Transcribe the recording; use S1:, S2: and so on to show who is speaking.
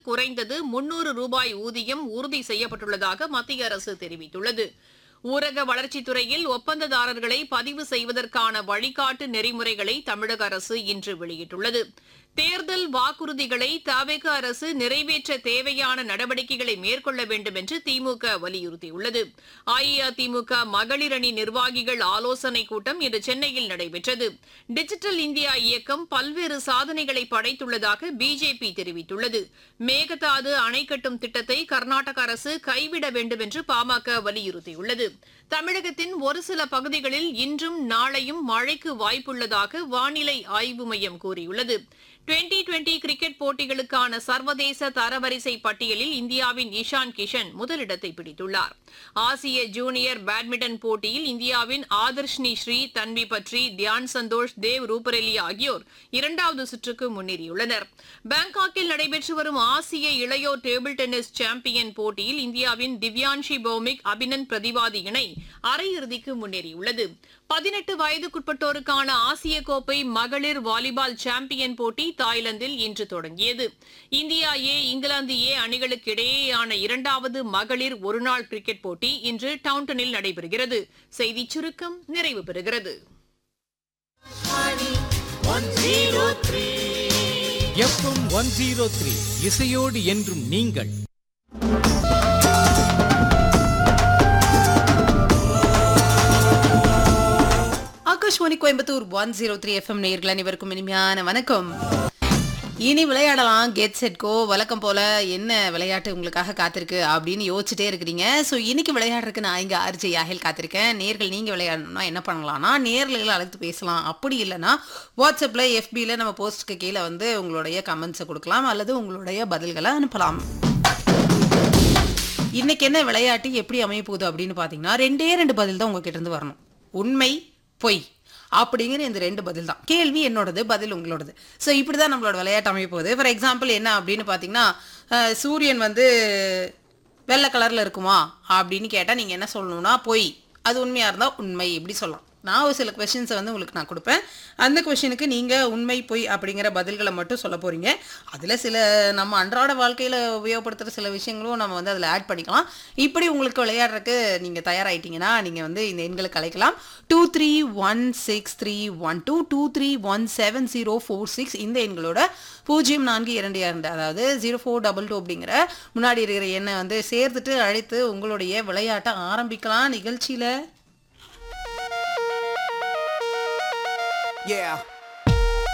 S1: குறைந்தது முன்னூறு ரூபாய் ஊதியம் உறுதி செய்யப்பட்டுள்ளதாக மத்திய அரசு தெரிவித்துள்ளது ஊரக வளர்ச்சித் துறையில் ஒப்பந்ததாரர்களை பதிவு செய்வதற்கான வழிகாட்டு நெறிமுறைகளை தமிழக அரசு இன்று வெளியிட்டுள்ளது தேர்தல் வாக்குறுதிகளை தவேக அரசு நிறைவேற்ற தேவையான நடவடிக்கைகளை மேற்கொள்ள வேண்டும் என்று திமுக வலியுறுத்தியுள்ளது அஇஅதிமுக மகளிர் அணி நிர்வாகிகள் ஆலோசனைக் கூட்டம் இன்று சென்னையில் நடைபெற்றது டிஜிட்டல் இந்தியா இயக்கம் பல்வேறு சாதனைகளை படைத்துள்ளதாக பிஜேபி தெரிவித்துள்ளது மேகதாது அணை கட்டும் திட்டத்தை கர்நாடக அரசு கைவிட வேண்டும் என்று பாமக வலியுறுத்தியுள்ளது தமிழகத்தின் ஒரு சில பகுதிகளில் இன்றும் நாளையும் மழைக்கு வாய்ப்புள்ளதாக வானிலை ஆய்வு மையம் கூறியுள்ளது டுவெண்டி டுவெண்டி கிரிக்கெட் போட்டிகளுக்கான சர்வதேச தரவரிசை பட்டியலில் இந்தியாவின் இஷான் கிஷன் முதலிடத்தை பிடித்துள்ளார் ஆசிய ஜூனியர் பேட்மிண்டன் போட்டியில் இந்தியாவின் ஆதர்ஷ்னி ஸ்ரீ தன்வி பட்ரி தியான் சந்தோஷ் தேவ் ரூபரெல்லி ஆகியோர் இரண்டாவது சுற்றுக்கு முன்னேறியுள்ளனர் பாங்காக்கில் நடைபெற்று வரும் ஆசிய இளையோர் டேபிள் டென்னிஸ் சாம்பியன் போட்டியில் இந்தியாவின் திவ்யான்ஷி பௌமிக் அபினந்த் பிரதிவாதி இணை அரையிறுதிக்கு முன்னேறியுள்ளது பதினெட்டு வயதுக்குட்பட்டோருக்கான ஆசிய கோப்பை மகளிர் வாலிபால் சாம்பியன் போட்டி தாய்லாந்தில் இன்று தொடங்கியது இந்தியா ஏ இங்கிலாந்து ஏ அணிகளுக்கு இடையேயான இரண்டாவது மகளிர் ஒருநாள் கிரிக்கெட் போட்டி இன்று டவுன்டனில் நடைபெறுகிறது செய்திச் சுருக்கம் நிறைவு பெறுகிறது
S2: எஃப்எம் ஒன் ஜீரோ த்ரீ இசையோடு என்றும் நீங்கள்
S3: Akashvani Coimbatore one zero three FM நேர்கள் அனைவருக்கும் இனிமையான வணக்கம் இனி விளையாடலாம் கெட் செட் கோ வழக்கம் போல என்ன விளையாட்டு உங்களுக்காக காத்திருக்கு அப்படின்னு யோசிச்சுட்டே இருக்கிறீங்க ஸோ இன்னைக்கு விளையாடுறதுக்கு நான் இங்கே ஆர்ஜி யாகில் காத்திருக்கேன் நேர்கள் நீங்கள் விளையாடணும்னா என்ன பண்ணலாம்னா நேர்களை அழைத்து பேசலாம் அப்படி இல்லைன்னா வாட்ஸ்அப்பில் எஃபியில் நம்ம போஸ்ட்டுக்கு கீழே வந்து உங்களுடைய கமெண்ட்ஸை கொடுக்கலாம் அல்லது உங்களுடைய பதில்களை அனுப்பலாம் இன்னைக்கு என்ன விளையாட்டு எப்படி அமைய போகுது அப்படின்னு பார்த்தீங்கன்னா ரெண்டே ரெண்டு பதில் தான் உங்ககிட்ட இருந்து வரணும் உண்மை பொய் அப்படிங்கிற இந்த ரெண்டு பதில் தான் கேள்வி என்னோடது பதில் உங்களோடது ஸோ இப்படி தான் நம்மளோட விளையாட்டு அமைய போகுது ஃபார் எக்ஸாம்பிள் என்ன அப்படின்னு பார்த்தீங்கன்னா அஹ், சூரியன் வந்து வெள்ளை கலரில் இருக்குமா அப்படின்னு கேட்டால் நீங்கள் என்ன சொல்லணும்னா பொய் அது உண்மையாக இருந்தால் உண்மை இப்படி சொல்லலாம் நான் ஒரு சில கொஷின்ஸை வந்து உங்களுக்கு நான் கொடுப்பேன் அந்த கொஷினுக்கு நீங்கள் உண்மை பொய் அப்படிங்கிற பதில்களை மட்டும் சொல்ல போகிறீங்க அதில் சில நம்ம அன்றாட வாழ்க்கையில் உபயோகப்படுத்துகிற சில விஷயங்களும் நம்ம வந்து அதில் ஆட் பண்ணிக்கலாம் இப்படி உங்களுக்கு விளையாடுறதுக்கு நீங்கள் தயாராகிட்டீங்கன்னா நீங்கள் வந்து இந்த எண்களுக்கு அழைக்கலாம் two three one six three one two two three one seven zero four six இந்த எண்களோட பூஜ்ஜியம் நான்கு இரண்டு இரண்டு அதாவது ஜீரோ ஃபோர் டபுள் டூ அப்படிங்கிற முன்னாடி இருக்கிற எண்ணை வந்து சேர்த்துட்டு அழைத்து உங்களுடைய விளையாட்டை ஆரம்பிக்கலாம் நிகழ்ச்சியில்
S4: Yeah.